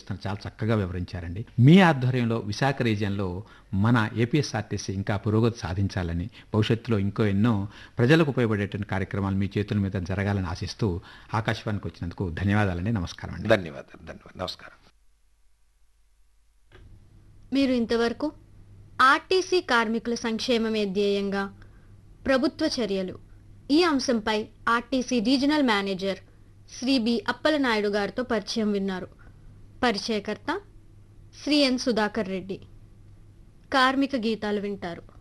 చేస్తున్నారు చాలా చక్కగా వివరించారండి మీ ఆధ్వర్యంలో విశాఖ రీజియన్లో మన ఏపీఎస్ఆర్టీసీ ఇంకా పురోగతి సాధించాలని భవిష్యత్తులో ఇంకో ఎన్నో ప్రజలకు ఉపయోగపడేటువంటి కార్యక్రమాలు మీ చేతుల మీద జరగాలని ఆశిస్తూ ఆకాశవాణికి వచ్చినందుకు ధన్యవాదాలండి నమస్కారం అండి ధన్యవాదాలు ధన్యవాదాలు నమస్కారం మీరు ఇంతవరకు ఆర్టీసీ కార్మికుల సంక్షేమమే ధ్యేయంగా ప్రభుత్వ చర్యలు ఈ అంశంపై RTC regional manager Shri B Appalanaidu గారితో పరిచయం విన్నారు పరిచయకర్త శ్రీ ఎన్ సుధాకర్ రెడ్డి కార్మిక గీతాలు వింటారు